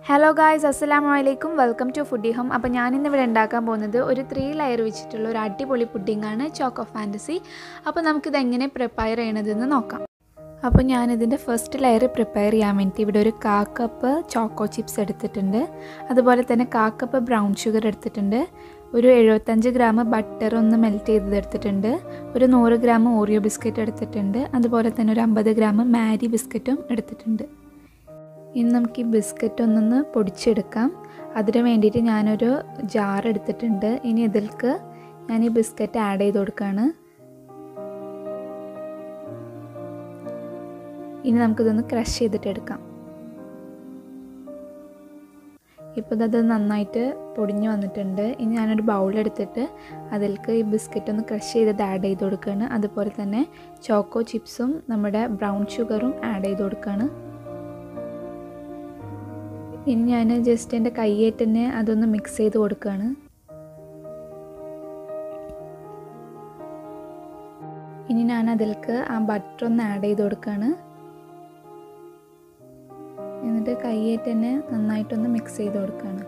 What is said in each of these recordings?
hello guys അസ്സലാമു അലൈക്കും welcome to foodie home അപ്പോൾ ഞാനിന്ന് ഇവിടെ ഉണ്ടാക്കാൻ പോകുന്നത് ഒരു ത്രീ ലെയർ വെച്ചിട്ടുള്ള ഒരു അടിപൊളി പുഡിംഗ് ആണ് ചോക്കോ ഫാൻറ്റസി അപ്പോൾ നമുക്കിത് എങ്ങനെ പ്രിപ്പയർ ചെയ്യണതെന്ന് നോക്കാം അപ്പോൾ ഞാനിതിൻ്റെ ഫസ്റ്റ് ലെയർ പ്രിപ്പയർ ചെയ്യാൻ വേണ്ടി ഇവിടെ ഒരു കാ കപ്പ് ചോക്കോ ചിപ്സ് എടുത്തിട്ടുണ്ട് അതുപോലെ തന്നെ കാ കപ്പ് ബ്രൗൺ ഷുഗർ എടുത്തിട്ടുണ്ട് ഒരു എഴുപത്തഞ്ച് ഗ്രാം ബട്ടർ ഒന്ന് മെൽറ്റ് ചെയ്തത് എടുത്തിട്ടുണ്ട് ഒരു നൂറ് ഗ്രാം ഓറിയോ ബിസ്ക്കറ്റ് എടുത്തിട്ടുണ്ട് അതുപോലെ തന്നെ ഒരു അമ്പത് ഗ്രാം മാരി ബിസ്ക്കറ്റും എടുത്തിട്ടുണ്ട് ഇനി നമുക്ക് ഈ ബിസ്ക്കറ്റ് ഒന്നൊന്ന് പൊടിച്ചെടുക്കാം അതിന് വേണ്ടിയിട്ട് ഞാനൊരു ജാർ എടുത്തിട്ടുണ്ട് ഇനി ഇതിൽക്ക് ഞാൻ ഈ ബിസ്ക്കറ്റ് ആഡ് ചെയ്ത് കൊടുക്കുകയാണ് ഇനി നമുക്കിതൊന്ന് ക്രഷ് ചെയ്തിട്ട് എടുക്കാം ഇപ്പോൾ ഇതത് നന്നായിട്ട് പൊടിഞ്ഞു വന്നിട്ടുണ്ട് ഇനി ഞാനൊരു ബൗൾ എടുത്തിട്ട് അതിലേക്ക് ഈ ബിസ്ക്കറ്റ് ഒന്ന് ക്രഷ് ചെയ്തത് ആഡ് ചെയ്ത് കൊടുക്കുകയാണ് അതുപോലെ തന്നെ ചോക്കോ ചിപ്സും നമ്മുടെ ബ്രൗൺ ഷുഗറും ആഡ് ചെയ്ത് കൊടുക്കുകയാണ് ഇനി ഞാൻ ജസ്റ്റ് എൻ്റെ കൈയേറ്റ് തന്നെ അതൊന്ന് മിക്സ് ചെയ്ത് കൊടുക്കുകയാണ് ഇനി ഞാൻ അതിലേക്ക് ആ ബട്ടർ ഒന്ന് ആഡ് ചെയ്ത് കൊടുക്കുകയാണ് എന്നിട്ട് കൈയേറ്റ് തന്നെ നന്നായിട്ടൊന്ന് മിക്സ് ചെയ്ത് കൊടുക്കുകയാണ്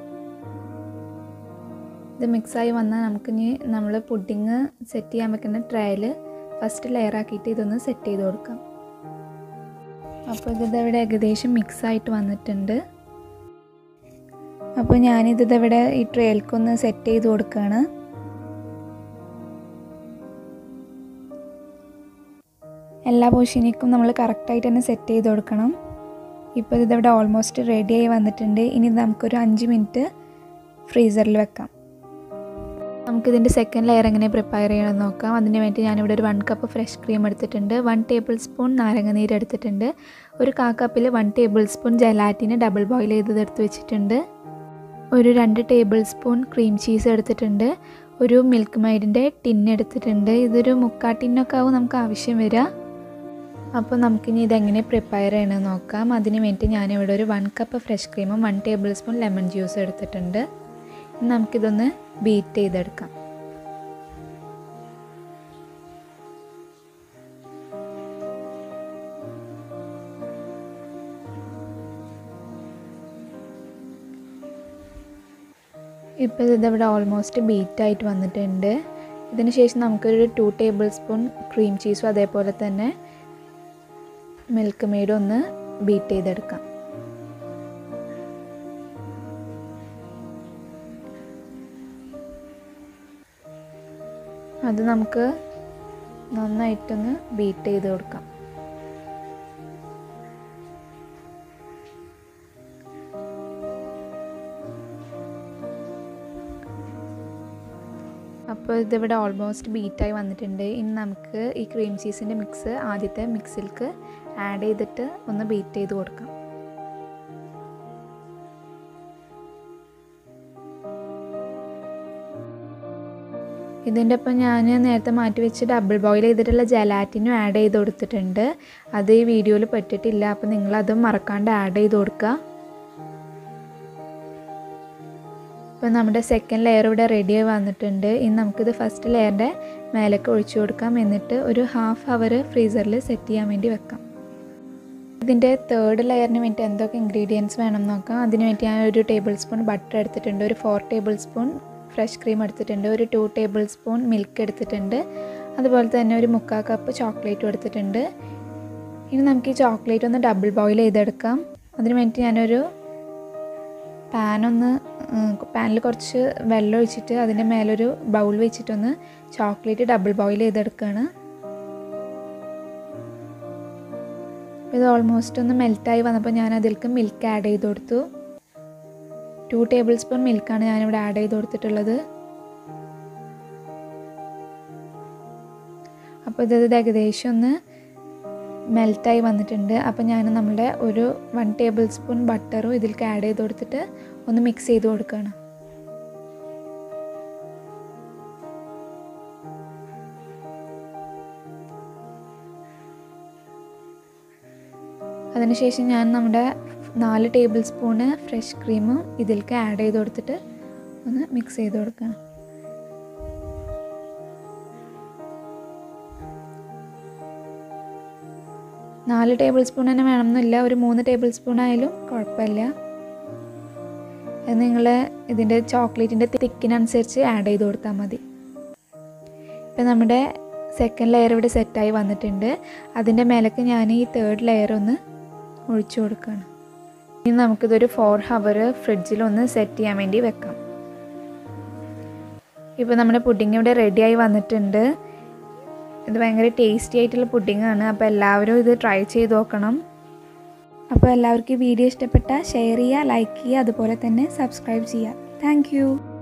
ഇത് മിക്സായി വന്നാൽ നമുക്കിനി നമ്മൾ പുഡിങ് സെറ്റ് ചെയ്യാൻ വെക്കുന്ന ട്രയൽ ഫസ്റ്റ് ലെയർ ആക്കിയിട്ട് ഇതൊന്ന് സെറ്റ് ചെയ്ത് കൊടുക്കാം അപ്പോൾ ഇതിവിടെ ഏകദേശം മിക്സായിട്ട് വന്നിട്ടുണ്ട് അപ്പോൾ ഞാനിത് ഇവിടെ ഈ ട്രേൽക്കൊന്ന് സെറ്റ് ചെയ്ത് കൊടുക്കുകയാണ് എല്ലാ പോർഷനിക്കും നമ്മൾ കറക്റ്റായിട്ട് തന്നെ സെറ്റ് ചെയ്ത് കൊടുക്കണം ഇപ്പോൾ ഇതിവിടെ ഓൾമോസ്റ്റ് റെഡി ആയി വന്നിട്ടുണ്ട് ഇനി നമുക്കൊരു അഞ്ച് മിനിറ്റ് ഫ്രീസറിൽ വെക്കാം നമുക്കിതിൻ്റെ സെക്കൻഡ് ലെയർ എങ്ങനെ പ്രിപ്പയർ ചെയ്യണമെന്ന് നോക്കാം അതിന് വേണ്ടി ഞാനിവിടെ ഒരു വൺ കപ്പ് ഫ്രഷ് ക്രീം എടുത്തിട്ടുണ്ട് വൺ ടേബിൾ സ്പൂൺ നാരങ്ങനീര് എടുത്തിട്ടുണ്ട് ഒരു കാ കപ്പിൽ one tablespoon gelatin double boil ചെയ്തത് എടുത്ത് വെച്ചിട്ടുണ്ട് ഒരു രണ്ട് ടേബിൾ സ്പൂൺ ക്രീം ചീസ് എടുത്തിട്ടുണ്ട് ഒരു മിൽക്ക് മെയ്ഡിൻ്റെ ടിൻ എടുത്തിട്ടുണ്ട് ഇതൊരു മുക്കാ ടിന്നൊക്കെ ആവും നമുക്ക് ആവശ്യം വരിക അപ്പോൾ നമുക്കിനി ഇതെങ്ങനെ പ്രിപ്പയർ ചെയ്യണമെന്ന് നോക്കാം അതിന് വേണ്ടി ഞാനിവിടെ ഒരു വൺ കപ്പ് ഫ്രഷ് ക്രീമും വൺ ടേബിൾ സ്പൂൺ ലെമൺ ജ്യൂസും എടുത്തിട്ടുണ്ട് നമുക്കിതൊന്ന് ബീറ്റ് ചെയ്തെടുക്കാം ഇപ്പോൾ ഇതിവിടെ ഓൾമോസ്റ്റ് ബീറ്റായിട്ട് വന്നിട്ടുണ്ട് ഇതിന് ശേഷം നമുക്കൊരു ടു ടേബിൾ സ്പൂൺ ക്രീം ചീസും അതേപോലെ തന്നെ മിൽക്ക് മെയ്ഡും ഒന്ന് ബീറ്റ് ചെയ്തെടുക്കാം അത് നമുക്ക് നന്നായിട്ടൊന്ന് ബീറ്റ് ചെയ്ത് കൊടുക്കാം അപ്പോൾ ഇതിവിടെ ഓൾമോസ്റ്റ് ബീറ്റായി വന്നിട്ടുണ്ട് ഇനി നമുക്ക് ഈ ക്രീം ചീസിൻ്റെ മിക്സ് ആദ്യത്തെ മിക്സിലേക്ക് ആഡ് ചെയ്തിട്ട് ഒന്ന് ബീറ്റ് ചെയ്ത് കൊടുക്കാം ഇതിൻ്റെ ഒപ്പം ഞാൻ നേരത്തെ മാറ്റി വെച്ച് ഡബിൾ ബോയിൽ ചെയ്തിട്ടുള്ള ജലാറ്റിനും ആഡ് ചെയ്ത് കൊടുത്തിട്ടുണ്ട് അത് ഈ വീഡിയോയിൽ പറ്റിയിട്ടില്ല അപ്പോൾ നിങ്ങളതും മറക്കാണ്ട് ആഡ് ചെയ്ത് കൊടുക്കുക ഇപ്പോൾ നമ്മുടെ സെക്കൻഡ് ലെയർ ഇവിടെ റെഡി ആയി വന്നിട്ടുണ്ട് ഇനി നമുക്കിത് ഫസ്റ്റ് ലെയറിൻ്റെ മേലേക്ക് ഒഴിച്ചു കൊടുക്കാം എന്നിട്ട് ഒരു ഹാഫ് അവർ ഫ്രീസറിൽ സെറ്റ് ചെയ്യാൻ വേണ്ടി വെക്കാം ഇതിൻ്റെ തേർഡ് ലെയറിന് വേണ്ടി എന്തൊക്കെ ഇൻഗ്രീഡിയൻസ് വേണം നോക്കാം അതിന് വേണ്ടി ഞാൻ ഒരു ടേബിൾ സ്പൂൺ ബട്ടർ എടുത്തിട്ടുണ്ട് ഒരു four tablespoon fresh cream എടുത്തിട്ടുണ്ട് ഒരു ടു ടേബിൾ സ്പൂൺ മിൽക്ക് എടുത്തിട്ടുണ്ട് അതുപോലെ തന്നെ ഒരു മുക്കാൽ കപ്പ് ചോക്ലേറ്റും എടുത്തിട്ടുണ്ട് ഇനി നമുക്ക് ഈ ചോക്ലേറ്റ് ഒന്ന് ഡബിൾ ബോയിൽ ചെയ്തെടുക്കാം അതിന് വേണ്ടി ഞാനൊരു പാനൊന്ന് പാനിൽ കുറച്ച് വെള്ളം ഒഴിച്ചിട്ട് അതിൻ്റെ മേലൊരു ബൗൾ വെച്ചിട്ടൊന്ന് ചോക്ലേറ്റ് ഡബിൾ ബോയിൽ ചെയ്തെടുക്കുകയാണ് ഇത് ഓൾമോസ്റ്റ് ഒന്ന് മെൽറ്റായി വന്നപ്പോൾ ഞാൻ അതിലേക്ക് മിൽക്ക് ആഡ് ചെയ്ത് കൊടുത്തു ടു ടേബിൾ സ്പൂൺ മിൽക്കാണ് ഞാനിവിടെ ആഡ് ചെയ്ത് കൊടുത്തിട്ടുള്ളത് അപ്പോൾ ഇത് ഏകദേശം ഒന്ന് മെൽറ്റായി വന്നിട്ടുണ്ട് അപ്പോൾ ഞാൻ നമ്മുടെ ഒരു വൺ ടേബിൾ സ്പൂൺ ബട്ടറും ഇതിലേക്ക് ആഡ് ചെയ്ത് കൊടുത്തിട്ട് ഒന്ന് മിക്സ് ചെയ്ത് കൊടുക്കുകയാണ് അതിനുശേഷം ഞാൻ നമ്മുടെ നാല് ടേബിൾ സ്പൂണ് ഫ്രഷ് ക്രീമും ഇതിലേക്ക് ആഡ് ചെയ്ത് കൊടുത്തിട്ട് ഒന്ന് മിക്സ് ചെയ്ത് കൊടുക്കണം നാല് ടേബിൾ സ്പൂൺ തന്നെ വേണമെന്നില്ല ഒരു മൂന്ന് ടേബിൾ സ്പൂൺ ആയാലും കുഴപ്പമില്ല അത് നിങ്ങൾ ഇതിൻ്റെ ചോക്ലേറ്റിൻ്റെ തിക്കിനനുസരിച്ച് ആഡ് ചെയ്ത് കൊടുത്താൽ മതി ഇപ്പം നമ്മുടെ സെക്കൻഡ് ലെയർ ഇവിടെ സെറ്റായി വന്നിട്ടുണ്ട് അതിൻ്റെ മേലേക്ക് ഞാൻ ഈ തേർഡ് ലെയർ ഒന്ന് ഒഴിച്ചു കൊടുക്കുകയാണ് ഇനി നമുക്കിതൊരു ഫോർ ഹവർ ഫ്രിഡ്ജിലൊന്ന് സെറ്റ് ചെയ്യാൻ വേണ്ടി വെക്കാം ഇപ്പോൾ നമ്മുടെ പുഡിങ് ഇവിടെ റെഡിയായി വന്നിട്ടുണ്ട് ഇത് ഭയങ്കര ടേസ്റ്റി ആയിട്ടുള്ള പുഡിങ്ങാണ് അപ്പോൾ എല്ലാവരും ഇത് ട്രൈ ചെയ്ത് നോക്കണം അപ്പോൾ എല്ലാവർക്കും ഈ വീഡിയോ ഇഷ്ടപ്പെട്ടാൽ ഷെയർ ചെയ്യുക ലൈക്ക് ചെയ്യുക അതുപോലെ തന്നെ സബ്സ്ക്രൈബ് ചെയ്യുക താങ്ക്